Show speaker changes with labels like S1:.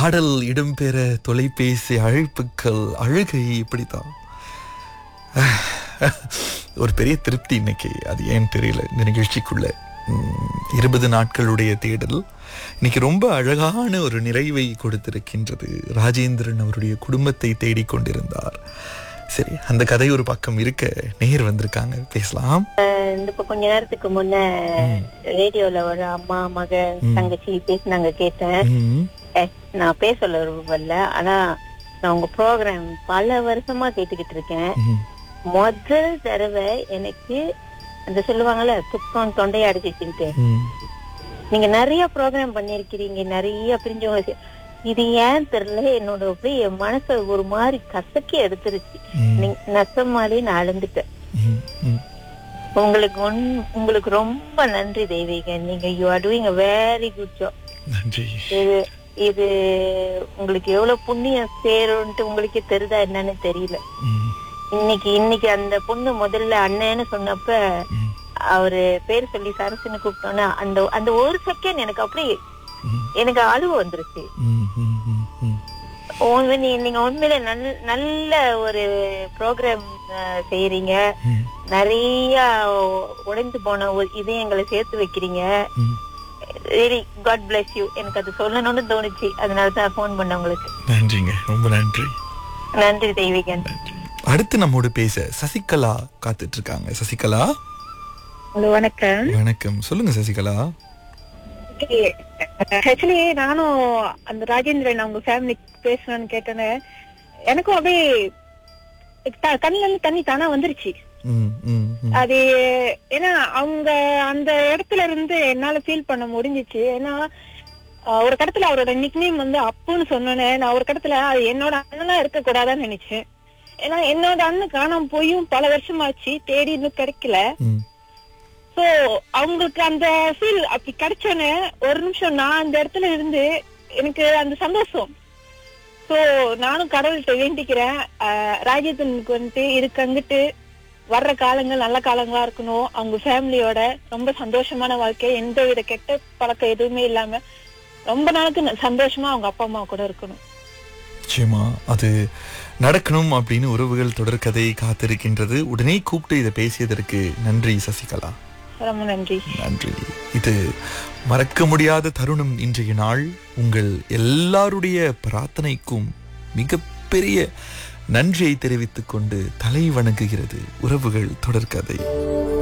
S1: பாடல் இடம்பெற தொலைபேசி அழைப்புகள் அழுகை இப்படித்தான் ஒரு பெரிய திருப்தி இன்னைக்கு அது ஏன் தெரியல இந்த நிகழ்ச்சிக்குள்ள உம், இருபது நாட்களுடைய தேடல் இன்னைக்கு ரொம்ப அழகான ஒரு நிறைவை கொடுத்திருக்கின்றது ராஜேந்திரன் அவருடைய குடும்பத்தை தேடிக் கொண்டிருந்தார் சரி அந்த கதை ஒரு பக்கம் இருக்க நேர் வந்திருக்காங்க பேசலாம்
S2: இந்த இப்ப கொஞ்ச நேரத்துக்கு முன்ன ரேடியோல ஒரு அம்மா மக தங்கச்சி பேசினாங்க கேட்டேன்
S1: ம்,
S2: ஏ, நான் பேச வரல ஆனா நான் உங்க ப்ரோக்ராம் பல வருஷமா கேட்டுக்கிட்டு இருக்கேன்
S1: ம்,
S2: முதல் தடவை எனக்கு அந்த சொல்லுவாங்கல்ல துக்கம் தொண்டையை அடைச்சிச்சுட்டு
S1: ம்,
S2: நீங்க நிறைய ப்ரோக்ராம் பண்ணிருக்கிறீங்க நிறைய பிரிஞ்சவங்க சே- இது ஏன் தெரியல என்னோட அப்படியே என் மனசை ஒரு மாதிரி கசக்கி எடுத்துருச்சு
S1: ம்,
S2: நீங்க நெசமாலே நான் அழுந்துட்டேன்
S1: ம், ம்.
S2: உங்களுக்கு ஒன்- உங்களுக்கு ரொம்ப நன்றி தெய்வீகன் நீங்க you are doing a very good job
S1: நன்றி
S2: இது இது உங்களுக்கு எவ்வளவு புண்ணியம் சேரும்ட்டு உங்களுக்கே தெரியுதா என்னன்னு தெரியல
S1: ம்,
S2: இன்னைக்கு இன்னைக்கு அந்த பொண்ணு முதல்ல அண்ணன்னு சொன்னப்ப
S1: ம்,
S2: அவரு பேர் சொல்லி சரசுன்னு கூப்பிட்டோன்னா அந்த அந்த ஒரு செகண்ட் எனக்கு அப்படியே
S1: ம்,
S2: எனக்கு அழுவு வந்துருச்சு
S1: ம், ம், ம், ம்.
S2: உண்மை நீ- நீங்க உண்மையில நல்ல நல்ல ஒரு ப்ரோக்ராம் செய்யறீங்க
S1: ம்,
S2: நிறைய உடைந்து போன ஒரு இதயங்களை சேர்த்து வைக்கிறீங்க
S1: ம்.
S2: ரியலி காட் bless யூ எனக்கு அது சொல்லணும்னு தோணுச்சு அதனால தான் ஃபோன் பண்ண உங்களுக்கு
S1: நன்றிங்க ரொம்ப நன்றி
S2: நன்றி தெய்வீகன்
S1: நன்றி அடுத்து நம்மோடு பேச சசிகலா காத்துட்டு இருக்காங்க சசிகலா
S2: ஹலோ வணக்கம்
S1: வணக்கம் சொல்லுங்க சசிகலா
S2: ஆக்சுவலி நானும் அந்த ராஜேந்திரன் அவங்க ஃபேமிலி பேசணும்னு கேட்டேன்னு எனக்கும் அப்படியே த- கண்ணுல இருந்து தண்ணி தானா வந்துருச்சு
S1: ம், ம், ம்.
S2: அது ஏன்னா அவங்க அந்த இடத்துல இருந்து என்னால ஃபீல் பண்ண முடிஞ்சிச்சு ஏன்னா ஆஹ், ஒரு கடத்துல அவரோட நிக்னேம் வந்து அப்புன்னு சொன்னோன்னே நான் ஒரு கடத்துல அது என்னோட அண்ணனா இருக்க கூடாதான்னு நினைச்சேன் ஏன்னா என்னோட அண்ணன் காணாம போயும் பல வருஷமாச்சு தேடி இன்னும் கிடைக்கல
S1: ம்,
S2: சோ அவங்களுக்கு அந்த ஃபீல் அப்படி கிடைச்சோன்னே ஒரு நிமிஷம் நான் அந்த இடத்துல இருந்து எனக்கு அந்த சந்தோஷம் சோ நானும் கடவுள்கிட்ட வேண்டிக்கிறேன் ஆஹ், ராஜேந்திரனுக்கு வந்துட்டு இதுக்கு அங்கிட்டு வர்ற காலங்கள் நல்ல காலங்களா இருக்கணும் அவங்க ஃபேமிலியோட ரொம்ப சந்தோஷமான வாழ்க்கை எந்த வித கெட்ட பழக்கம் எதுவுமே இல்லாம ரொம்ப நாளுக்கு ந- சந்தோஷமா அவங்க அப்பா அம்மா கூட இருக்கணும்
S1: நிச்சயமா அது நடக்கணும் அப்படின்னு உறவுகள் தொடர்கதை காத்திருக்கின்றது உடனே கூப்பிட்டு இதை பேசியதற்கு நன்றி சசிகலா
S2: ரொம்ப நன்றி
S1: நன்றி இது மறக்க முடியாத தருணம் இன்றைய நாள் உங்கள் எல்லாருடைய பிரார்த்தனைக்கும் மிகப்பெரிய நன்றியை தெரிவித்துக் கொண்டு தலை வணங்குகிறது உறவுகள் தொடர்கதை